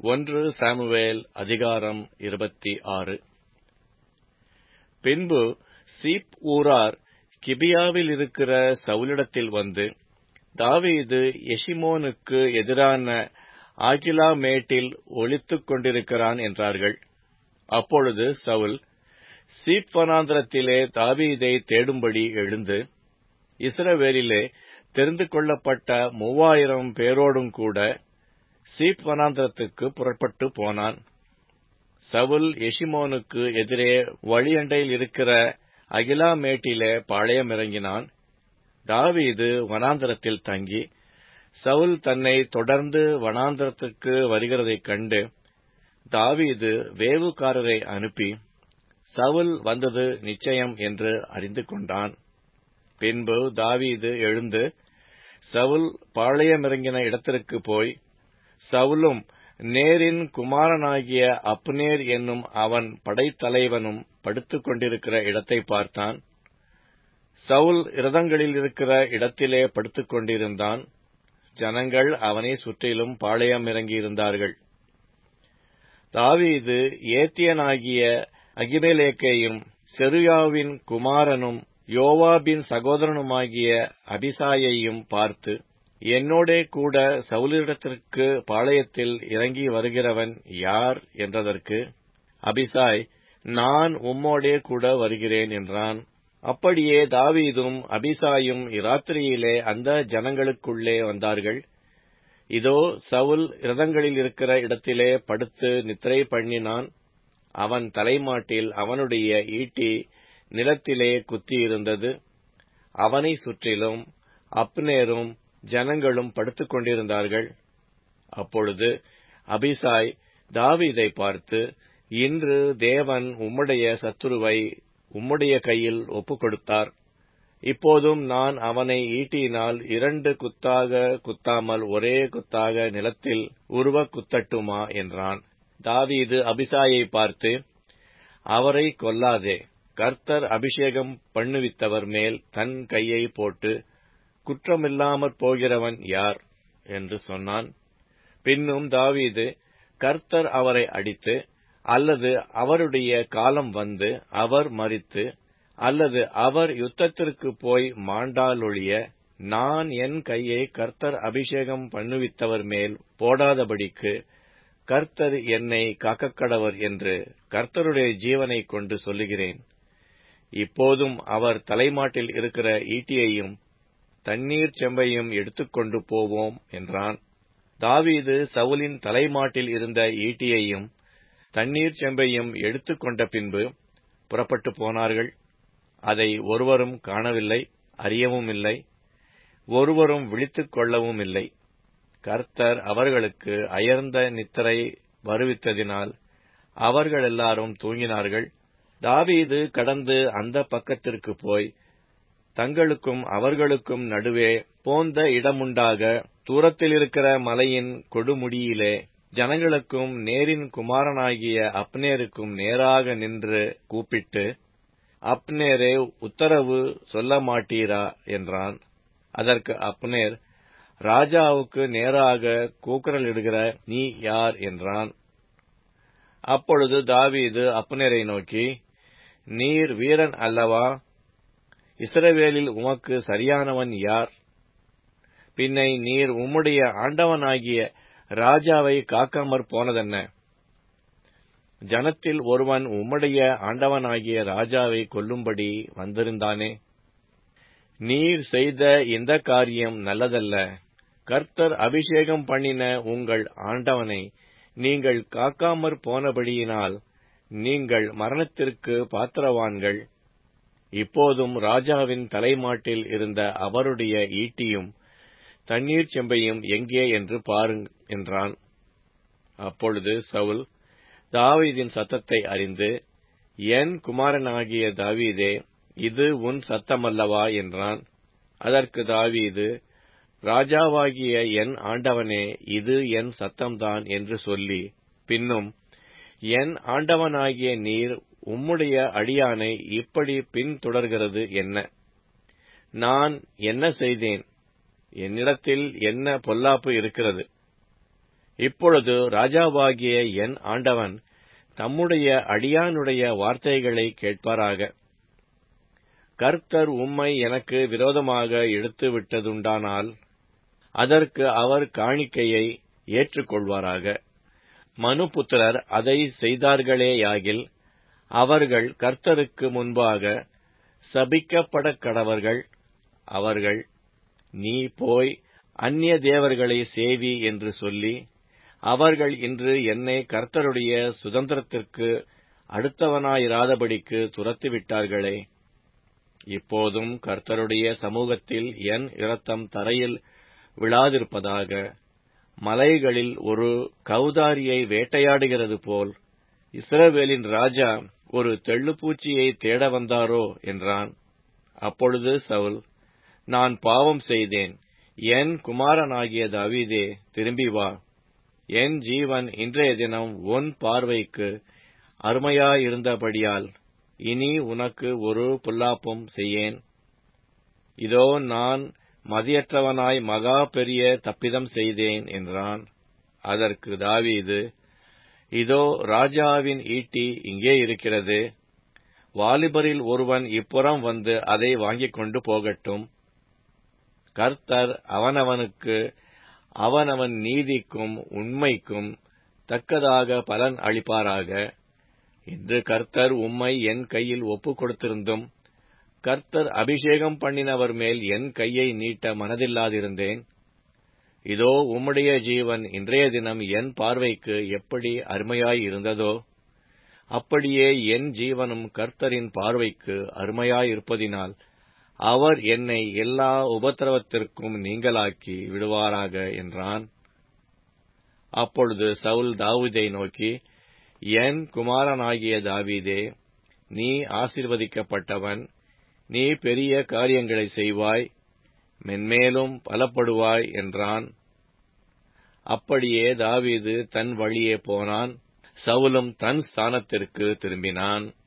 ஒன்று சாமுவேல் அதிகாரம் இருபத்தி ஆறு பின்பு சீப் ஊரார் கிபியாவில் இருக்கிற சவுலிடத்தில் வந்து தாவீது எஷிமோனுக்கு எதிரான ஆகிலா மேட்டில் ஒளித்துக் கொண்டிருக்கிறான் என்றார்கள் அப்பொழுது சவுல் சீப் வனாந்திரத்திலே தாவீதை தேடும்படி எழுந்து இஸ்ரவேலிலே தெரிந்து கொள்ளப்பட்ட மூவாயிரம் பேரோடும் கூட சீப் வனாந்திரத்துக்கு புறப்பட்டு போனான் சவுல் எஷிமோனுக்கு எதிரே வழியண்டையில் இருக்கிற அகிலா மேட்டிலே பாளையமிறங்கினான் தாவீது வனாந்தரத்தில் தங்கி சவுல் தன்னை தொடர்ந்து வனாந்தரத்துக்கு வருகிறதைக் கண்டு தாவீது வேவுகாரரை அனுப்பி சவுல் வந்தது நிச்சயம் என்று அறிந்து கொண்டான் பின்பு தாவீது எழுந்து சவுல் பாளையமிறங்கின இடத்திற்கு போய் சவுலும் நேரின் குமாரனாகிய அப்னேர் என்னும் அவன் படைத்தலைவனும் படுத்துக் கொண்டிருக்கிற இடத்தை பார்த்தான் சவுல் இரதங்களில் இருக்கிற இடத்திலே படுத்துக் கொண்டிருந்தான் ஜனங்கள் அவனை சுற்றிலும் பாளையம் இறங்கியிருந்தார்கள் தாவீது ஏத்தியனாகிய அகிமேலேக்கையும் செருயாவின் குமாரனும் யோவாபின் சகோதரனுமாகிய அபிசாயையும் பார்த்து என்னோடே கூட சவுலிடத்திற்கு பாளையத்தில் இறங்கி வருகிறவன் யார் என்றதற்கு அபிசாய் நான் உம்மோடே கூட வருகிறேன் என்றான் அப்படியே தாவீதும் அபிசாயும் இராத்திரியிலே அந்த ஜனங்களுக்குள்ளே வந்தார்கள் இதோ சவுல் இரதங்களில் இருக்கிற இடத்திலே படுத்து நித்திரை பண்ணினான் அவன் தலைமாட்டில் அவனுடைய ஈட்டி நிலத்திலே குத்தியிருந்தது அவனை சுற்றிலும் அப்னேரும் ஜனங்களும் படுத்துக் கொண்டிருந்தார்கள் அப்பொழுது அபிசாய் தாவீதை பார்த்து இன்று தேவன் உம்முடைய சத்துருவை உம்முடைய கையில் ஒப்புக் கொடுத்தார் இப்போதும் நான் அவனை ஈட்டியினால் இரண்டு குத்தாக குத்தாமல் ஒரே குத்தாக நிலத்தில் உருவ குத்தட்டுமா என்றான் தாவீது அபிசாயை பார்த்து அவரை கொல்லாதே கர்த்தர் அபிஷேகம் பண்ணுவித்தவர் மேல் தன் கையை போட்டு குற்றமில்லாமற் போகிறவன் யார் என்று சொன்னான் பின்னும் தாவீது கர்த்தர் அவரை அடித்து அல்லது அவருடைய காலம் வந்து அவர் மறித்து அல்லது அவர் யுத்தத்திற்கு போய் மாண்டாலொழிய நான் என் கையை கர்த்தர் அபிஷேகம் பண்ணுவித்தவர் மேல் போடாதபடிக்கு கர்த்தர் என்னை காக்கக்கடவர் என்று கர்த்தருடைய ஜீவனை கொண்டு சொல்லுகிறேன் இப்போதும் அவர் தலைமாட்டில் இருக்கிற ஈட்டியையும் தண்ணீர் செம்பையும் எடுத்துக்கொண்டு போவோம் என்றான் தாவீது சவுலின் தலைமாட்டில் இருந்த ஈட்டியையும் தண்ணீர் செம்பையும் எடுத்துக்கொண்ட பின்பு புறப்பட்டு போனார்கள் அதை ஒருவரும் காணவில்லை அறியவும் இல்லை ஒருவரும் விழித்துக் கொள்ளவும் இல்லை கர்த்தர் அவர்களுக்கு அயர்ந்த நித்திரை வருவித்ததினால் அவர்கள் எல்லாரும் தூங்கினார்கள் தாவீது கடந்து அந்த பக்கத்திற்கு போய் தங்களுக்கும் அவர்களுக்கும் நடுவே போந்த இடமுண்டாக தூரத்தில் இருக்கிற மலையின் கொடுமுடியிலே ஜனங்களுக்கும் நேரின் குமாரனாகிய அப்னேருக்கும் நேராக நின்று கூப்பிட்டு அப்னேரே உத்தரவு சொல்ல மாட்டீரா என்றான் அதற்கு அப்னேர் ராஜாவுக்கு நேராக கூக்குரலிடுகிற நீ யார் என்றான் அப்பொழுது தாவீது அப்னேரை நோக்கி நீர் வீரன் அல்லவா இஸ்ரவேலில் உமக்கு சரியானவன் யார் பின்னை நீர் உம்முடைய ஆண்டவனாகிய ராஜாவை காக்காமற் போனதென்ன ஜனத்தில் ஒருவன் உம்முடைய ஆண்டவனாகிய ராஜாவை கொல்லும்படி வந்திருந்தானே நீர் செய்த இந்த காரியம் நல்லதல்ல கர்த்தர் அபிஷேகம் பண்ணின உங்கள் ஆண்டவனை நீங்கள் காக்காமற் போனபடியினால் நீங்கள் மரணத்திற்கு பாத்திரவான்கள் இப்போதும் ராஜாவின் தலைமாட்டில் இருந்த அவருடைய ஈட்டியும் தண்ணீர் செம்பையும் எங்கே என்று பாருங் என்றான் அப்பொழுது சவுல் தாவீதின் சத்தத்தை அறிந்து என் குமாரனாகிய தாவீதே இது உன் சத்தமல்லவா என்றான் அதற்கு தாவீது ராஜாவாகிய என் ஆண்டவனே இது என் சத்தம்தான் என்று சொல்லி பின்னும் என் ஆண்டவனாகிய நீர் உம்முடைய அடியானை இப்படி பின்தொடர்கிறது என்ன நான் என்ன செய்தேன் என்னிடத்தில் என்ன பொல்லாப்பு இருக்கிறது இப்பொழுது ராஜாவாகிய என் ஆண்டவன் தம்முடைய அடியானுடைய வார்த்தைகளை கேட்பாராக கர்த்தர் உம்மை எனக்கு விரோதமாக எடுத்து விட்டதுண்டானால் அதற்கு அவர் காணிக்கையை ஏற்றுக்கொள்வாராக மனுபுத்திரர் அதை செய்தார்களேயாகில் அவர்கள் கர்த்தருக்கு முன்பாக சபிக்கப்படக் கடவர்கள் அவர்கள் நீ போய் அந்நிய தேவர்களை சேவி என்று சொல்லி அவர்கள் இன்று என்னை கர்த்தருடைய சுதந்திரத்திற்கு அடுத்தவனாயிராதபடிக்கு துரத்திவிட்டார்களே இப்போதும் கர்த்தருடைய சமூகத்தில் என் இரத்தம் தரையில் விழாதிருப்பதாக மலைகளில் ஒரு கௌதாரியை வேட்டையாடுகிறது போல் இஸ்ரவேலின் ராஜா ஒரு தெள்ளுப்பூச்சியை தேட வந்தாரோ என்றான் அப்பொழுது சவுல் நான் பாவம் செய்தேன் என் குமாரனாகிய தாவீதே திரும்பி வா என் ஜீவன் இன்றைய தினம் உன் பார்வைக்கு அருமையாயிருந்தபடியால் இனி உனக்கு ஒரு பொல்லாப்பும் செய்யேன் இதோ நான் மதியற்றவனாய் மகா பெரிய தப்பிதம் செய்தேன் என்றான் அதற்கு தாவீது இதோ ராஜாவின் ஈட்டி இங்கே இருக்கிறது வாலிபரில் ஒருவன் இப்புறம் வந்து அதை வாங்கிக் கொண்டு போகட்டும் கர்த்தர் அவனவனுக்கு அவனவன் நீதிக்கும் உண்மைக்கும் தக்கதாக பலன் அளிப்பாராக இன்று கர்த்தர் உம்மை என் கையில் ஒப்புக் கொடுத்திருந்தும் கர்த்தர் அபிஷேகம் பண்ணினவர் மேல் என் கையை நீட்ட மனதில்லாதிருந்தேன் இதோ உம்முடைய ஜீவன் இன்றைய தினம் என் பார்வைக்கு எப்படி அருமையாய் இருந்ததோ அப்படியே என் ஜீவனும் கர்த்தரின் பார்வைக்கு அருமையாயிருப்பதினால் அவர் என்னை எல்லா உபத்திரவத்திற்கும் நீங்களாக்கி விடுவாராக என்றான் அப்பொழுது சவுல் தாவீதை நோக்கி என் குமாரனாகிய தாவீதே நீ ஆசிர்வதிக்கப்பட்டவன் நீ பெரிய காரியங்களை செய்வாய் மென்மேலும் பலப்படுவாய் என்றான் அப்படியே தாவீது தன் வழியே போனான் சவுலும் தன் ஸ்தானத்திற்கு திரும்பினான்